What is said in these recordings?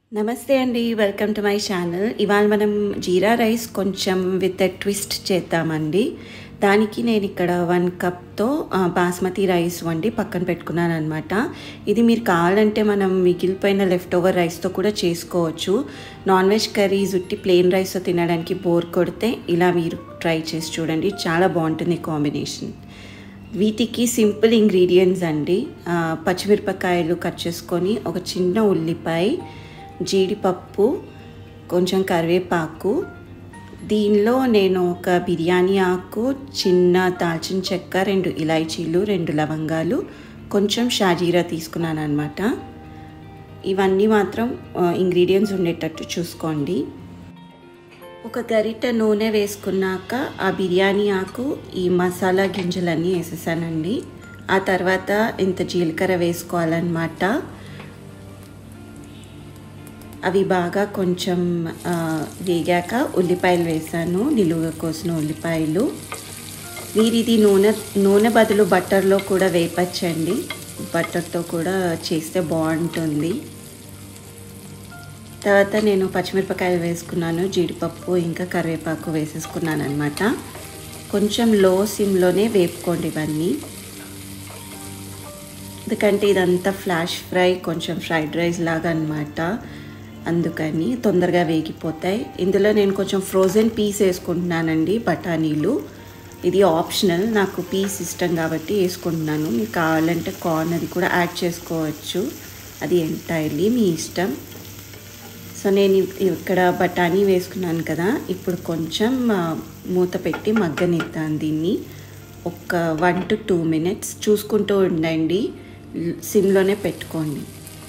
నమస్తే అండి welcome to my channel ఇవాళ మనం జీరా రైస్ కొంచెం విత్ ట్విస్ట్ చేద్దామండి దానికి నేను ఇక్కడ వన్ కప్తో ఆ, బాస్మతి రైస్ వండి పక్కన పెట్టుకున్నాను అనమాట ఇది మీరు కావాలంటే మనం మిగిలిపోయిన లెఫ్ట్ ఓవర్ రైస్తో కూడా చేసుకోవచ్చు నాన్ వెజ్ కర్రీస్ ఉట్టి ప్లెయిన్ రైస్తో తినడానికి బోర్ కొడితే ఇలా మీరు ట్రై చేసి చూడండి చాలా బాగుంటుంది కాంబినేషన్ వీటికి సింపుల్ ఇంగ్రీడియంట్స్ అండి ఆ, పచ్చిమిరపకాయలు కట్ చేసుకొని ఒక చిన్న ఉల్లిపాయ జీడిపప్పు కొంచెం కరివేపాకు దీనిలో నేను ఒక బిర్యానీ ఆకు చిన్న దాల్చిన చెక్క రెండు ఇలాచీలు రెండు లవంగాలు కొంచెం షాజీరా తీసుకున్నాను అనమాట ఇవన్నీ మాత్రం ఇంగ్రీడియంట్స్ ఉండేటట్టు చూసుకోండి ఒక గరిట నూనె వేసుకున్నాక ఆ బిర్యానీ ఆకు ఈ మసాలా గింజలన్నీ వేసేసానండి ఆ తర్వాత ఇంత జీలకర్ర వేసుకోవాలన్నమాట అవి బాగా కొంచెం ఆ, వేగాక ఉల్లిపాయలు వేసాను నిలువుగా కోసిన ఉల్లిపాయలు మీరు ఇది నూనె నూనె బదులు బటర్లో కూడా వేపచ్చండి బటర్తో కూడా చేస్తే బాగుంటుంది తర్వాత నేను పచ్చిమిరపకాయలు వేసుకున్నాను జీడిపప్పు ఇంకా కరివేపాకు వేసేసుకున్నాను అనమాట కొంచెం లో సిమ్లోనే వేపుకోండి ఇవన్నీ ఎందుకంటే ఇదంతా ఫ్లాష్ ఫ్రై కొంచెం ఫ్రైడ్ రైస్ లాగా అనమాట అందుకని తొందరగా వేగిపోతాయి ఇందులో నేను కొంచెం ఫ్రోజన్ పీస్ వేసుకుంటున్నానండి బఠానీలు ఇది ఆప్షనల్ నాకు పీస్ ఇష్టం కాబట్టి వేసుకుంటున్నాను మీకు కావాలంటే కార్న్ అది కూడా యాడ్ చేసుకోవచ్చు అది ఎంటైర్లీ మీ ఇష్టం సో నేను ఇ- ఇక్కడ బఠానీ వేసుకున్నాను కదా ఇప్పుడు కొంచెం ఆ, మూత పెట్టి మగ్గనిద్దాను దీన్ని ఒక వన్ టు టూ మినిట్స్ చూసుకుంటూ ఉండండి ల్- సిమ్లోనే పెట్టుకోండి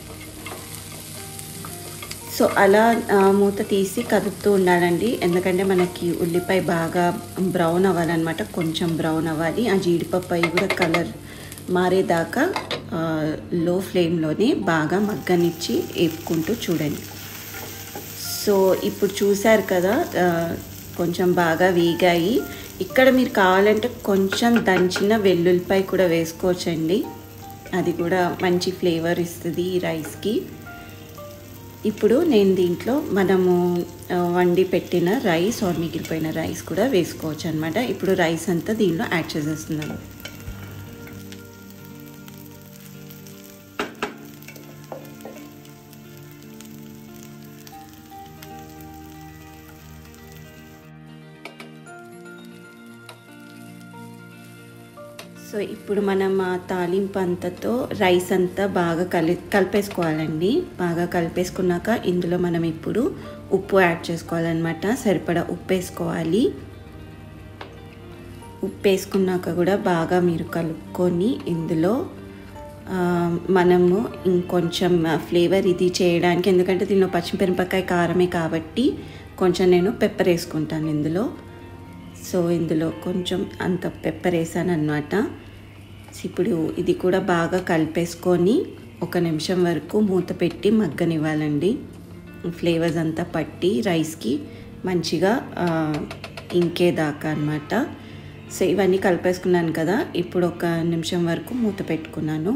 సో అలా ఆ, మూత తీసి కదుపుతూ ఉండాలండి ఎందుకంటే మనకి ఉల్లిపాయ బాగా బ్రౌన్ అవ్వాలన్నమాట కొంచెం బ్రౌన్ అవ్వాలి ఆ జీడిపప్పు అవి కూడా కలర్ మారేదాకా ఆ, లో ఫ్లేమ్లోనే బాగా మగ్గనిచ్చి వేపుకుంటూ చూడండి సో ఇప్పుడు చూశారు కదా ఆ, కొంచెం బాగా వేగాయి ఇక్కడ మీరు కావాలంటే కొంచెం దంచిన వెల్లుల్లిపాయ కూడా వేసుకోవచ్చండి అది కూడా మంచి ఫ్లేవర్ ఇస్తుంది ఈ రైస్కి ఇప్పుడు నేను దీంట్లో మనము ఆ, వండి పెట్టిన రైస్ ఆర్ మిగిలిపోయిన రైస్ కూడా వేసుకోవచ్చు అనమాట ఇప్పుడు రైస్ అంతా దీనిలో యాడ్ చేసేస్తున్నాను సో ఇప్పుడు మనం ఆ తాలింపు అంతతో రైస్ అంతా బాగా కలి కలిపేసుకోవాలండి బాగా కలిపేసుకున్నాక ఇందులో మనం ఇప్పుడు ఉప్పు యాడ్ చేసుకోవాలన్నమాట సరిపడా ఉప్పు వేసుకోవాలి ఉప్పు వేసుకున్నాక కూడా బాగా మీరు కలుపుకొని ఇందులో ఆ, మనము ఇంకొంచెం ఫ్లేవర్ ఇది చేయడానికి ఎందుకంటే దీనిలో పచ్చిమిరపకాయ కారమే కాబట్టి కొంచెం నేను పెప్పర్ వేసుకుంటాను ఇందులో సో ఇందులో కొంచెం అంత పెప్పర్ వేసాను అనమాట ఇప్పుడు ఇది కూడా బాగా కలిపేసుకొని ఒక నిమిషం వరకు మూత పెట్టి మగ్గనివ్వాలండి ఫ్లేవర్స్ అంతా పట్టి రైస్కి మంచిగా ఆ, ఇంకేదాకా అనమాట సో ఇవన్నీ కలిపేసుకున్నాను కదా ఇప్పుడు ఒక నిమిషం వరకు మూత పెట్టుకున్నాను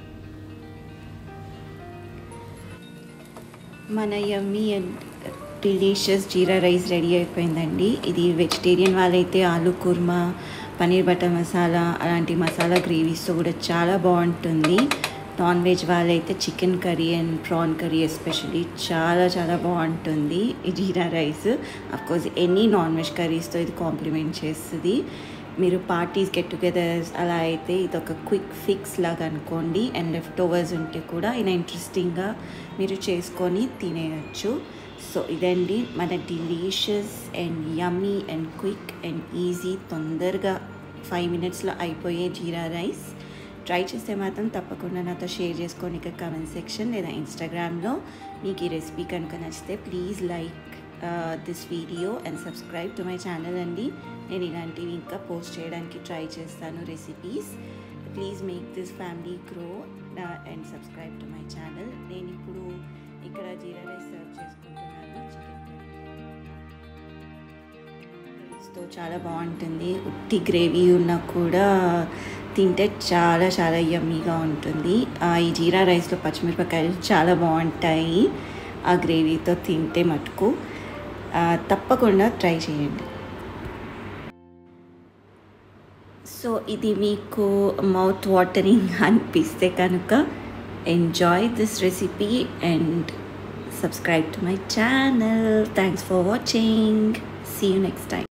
మన yummy and delicious jeera rice ready అయిపోయిందండి ఇది వెజిటేరియన్ వాళ్ళైతే ఆలు కుర్మా పనీర్ బటర్ మసాలా అలాంటి మసాలా గ్రేవీస్తో కూడా చాలా బాగుంటుంది నాన్ వెజ్ వాళ్ళైతే chicken curry and prawn curry especially చాలా చాలా బాగుంటుంది ఈ jeera rice course any non veg కర్రీస్తో ఇది కాంప్లిమెంట్ చేస్తుంది మీరు పార్టీస్ గెట్ టుగెదర్స్ అలా అయితే ఇది ఒక క్విక్ ఫిక్స్ లాగా అనుకోండి అండ్ లెఫ్ట్ ఓవర్స్ ఉంటే కూడా ఇలా ఇంట్రెస్టింగ్గా మీరు చేసుకొని తినేయచ్చు సో ఇదండి మన delicious and yummy and quick and easy తొందరగా ఫైవ్ మినిట్స్లో అయిపోయే జీరా రైస్ ట్రై చేస్తే మాత్రం తప్పకుండా నాతో షేర్ చేసుకోండి ఇక కమెంట్ సెక్షన్ లేదా ఇన్స్టాగ్రామ్లో మీకు ఈ రెసిపీ కనుక నచ్చితే please like this video and subscribe to my channel అండి నేను ఇలాంటివి ఇంకా పోస్ట్ చేయడానికి ట్రై చేస్తాను recipes please make this family grow and subscribe to my channel నేను ఇప్పుడు ఇక్కడ జీరా రైస్ సర్వ్ చేసుకుంటున్నాను చికెన్ రైస్తో చాలా బాగుంటుంది ఉట్టి గ్రేవీ ఉన్నా కూడా తింటే చాలా చాలా యమ్మీగా ఉంటుంది ఆ, ఈ జీరా రైస్లో పచ్చిమిరపకాయలు చాలా బాగుంటాయి ఆ గ్రేవీతో తింటే మటుకు ఆ, తప్పకుండా ట్రై చేయండి సో ఇది మీకు మౌత్ వాటరింగ్ అనిపిస్తే కనుక enjoy this recipe and subscribe to my channel thanks for watching see you next time